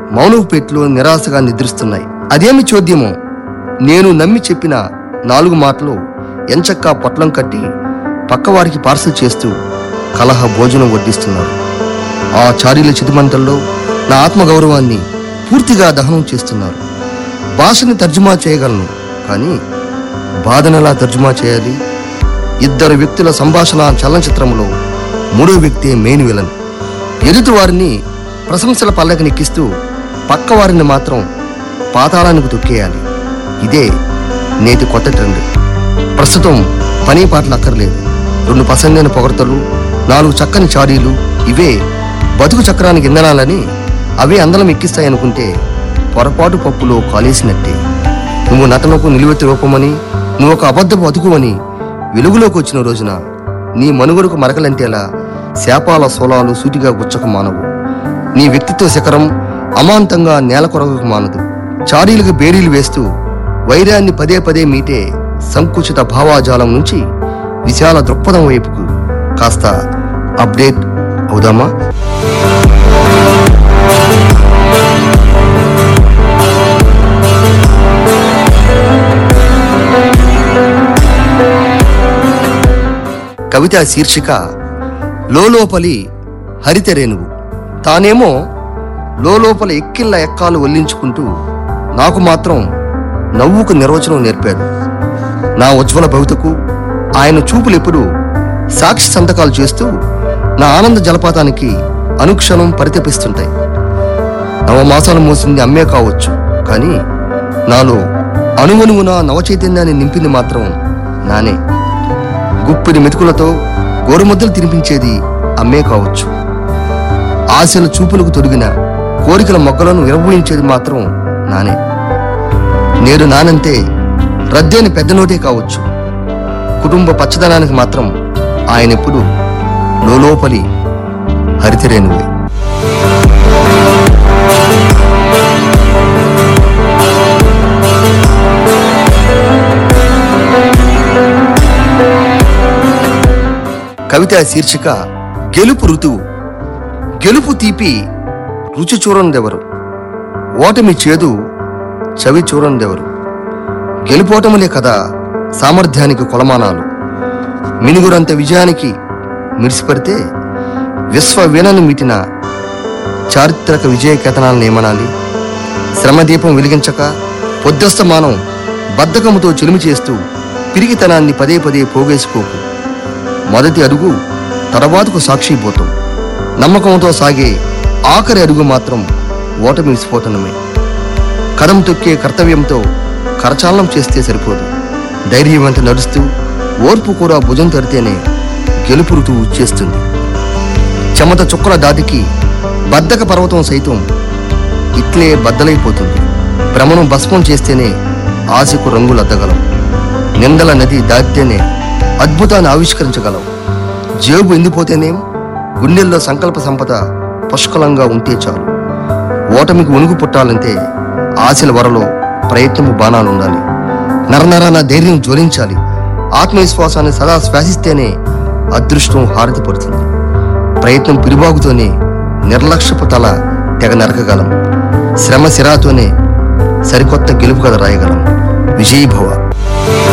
మౌనవుపేటలో నిరాశగా నిద్రిస్తున్నాయి అదేమి చోద్యమో నేను నమ్మి చెప్పిన నాలుగు మాటలు ఎంచక్కా పొట్లం కట్టి పక్కవారికి పార్సల్ చేస్తూ కలహ భోజనం వడ్డిస్తున్నారు ఆ చారీల చితిమంటల్లో నా ఆత్మగౌరవాన్ని పూర్తిగా దహనం చేస్తున్నారు భాషని తర్జుమా చేయగలను కానీ బాధనలా తర్జుమా చేయాలి ఇద్దరు వ్యక్తుల సంభాషణ చలనచిత్రంలో మూడో వ్యక్తి మెయిన్ విలన్ ఎదుటి వారిని ప్రశంసల పల్లకనెక్కిస్తూ పక్క వారిని మాత్రం పాతాళానికి తొక్కేయాలి ఇదే నేటి కొత్త ట్రెండ్ ప్రస్తుతం పని పాటలు అక్కర్లేదు రెండు పసందైన పొగడతలు నాలుగు చక్కని చారీలు ఇవే బతుకు చక్రానికి ఇంధనాలని అవే అందలం ఎక్కిస్తాయనుకుంటే పొరపాటు పప్పులో కాలేసినట్టే నువ్వు నటనకు నిలువెత్తి రూపమని నువ్వు ఒక అబద్ధపు బతుకువని వెలుగులోకి వచ్చిన రోజున నీ మనుగడకు మరకలంటేలా శాపాల సోలాలు సూటిగా గుచ్చక మానవు నీ వ్యక్తిత్వ శిఖరం అమాంతంగా నేల కొరగకు మానదు చారీలకు బేరీలు వేస్తూ వైరాన్ని పదే పదే మీటే సంకుచిత భావాజాలం నుంచి విశాల దృక్పథం వైపుకు కాస్త అప్డేట్ అవుదామా కవిత శీర్షిక లోలోపలి హరిత రేణువు తానేమో లోలోపల ఎక్కిళ్ళ ఎక్కాలు వల్లించుకుంటూ నాకు మాత్రం నవ్వుకు నిర్వచనం నేర్పాడు నా ఉజ్వల భవితకు ఆయన చూపులు ఎప్పుడు సాక్షి సంతకాలు చేస్తూ నా ఆనంద జలపాతానికి అనుక్షణం పరితపిస్తుంటాయి నవమాసాలు మోసింది అమ్మే కావచ్చు కానీ నాలో అణువణువున నవచైతన్యాన్ని నింపింది మాత్రం నానే గుప్పిడి మెతుకులతో గోరుముద్దలు తినిపించేది అమ్మే కావచ్చు ఆశల చూపులకు తొడిగిన కోరికల మొగ్గలను విరబోయించేది మాత్రం నానే నేడు నానంతే రద్దైన పెద్ద నోటే కావచ్చు కుటుంబ పచ్చదనానికి మాత్రం ఆయన ఎప్పుడు లోలోపలి హరితరేణువే కవిత శీర్షిక గెలుపు ఋతువు గెలుపు తీపి రుచి చూడనిదెవరు ఓటమి చేదు చవి చూడనిదెవరు గెలుపోటములే కదా సామర్థ్యానికి కొలమానాలు మినుగురంత విజయానికి మిడిసిపడితే విశ్వ వీణను మీటిన చారిత్రక విజయ కథనాలను ఏమనాలి శ్రమదీపం వెలిగించక పొద్దస్తమానం బద్ధకముతో చెలిమి చేస్తూ పిరిగితనాన్ని పదే పదే పోగేసుకోకు మొదటి అడుగు తర్వాతకు సాక్షిపోతాం నమ్మకంతో సాగే ఆఖరి అడుగు మాత్రం ఓటమి విస్ఫోటనమే కదం తొక్కే కర్తవ్యంతో కరచాలనం చేస్తే సరిపోదు ధైర్యం వెంట నడుస్తూ ఓర్పు కూడా భుజం తడితేనే గెలుపు ఋతువు చేస్తుంది చెమట చుక్కల దాటికి బద్దక పర్వతం సైతం ఇట్లే బద్దలైపోతుంది భ్రమను భస్మం చేస్తేనే ఆశకు రంగులద్దగలం నిందల నది దాటితేనే అద్భుతాన్ని ఆవిష్కరించగలవు జేబు ఎండిపోతేనేం గుండెల్లో సంకల్ప సంపద పుష్కలంగా ఉంటే చాలు ఓటమికి ఉనుగు పుట్టాలంటే ఆశల వరలో ప్రయత్నము బాణాలుండాలి నరనరాన ధైర్యం జ్వలించాలి ఆత్మవిశ్వాసాన్ని సదా శ్వాసిస్తేనే అదృష్టం హారతి పడుతుంది ప్రయత్నం పిరిబాగుతోనే నిర్లక్ష్యపు తల తెగ నరకగలం శ్రమ సిరాతోనే సరికొత్త గెలుపు కథ రాయగలం విజయీభవ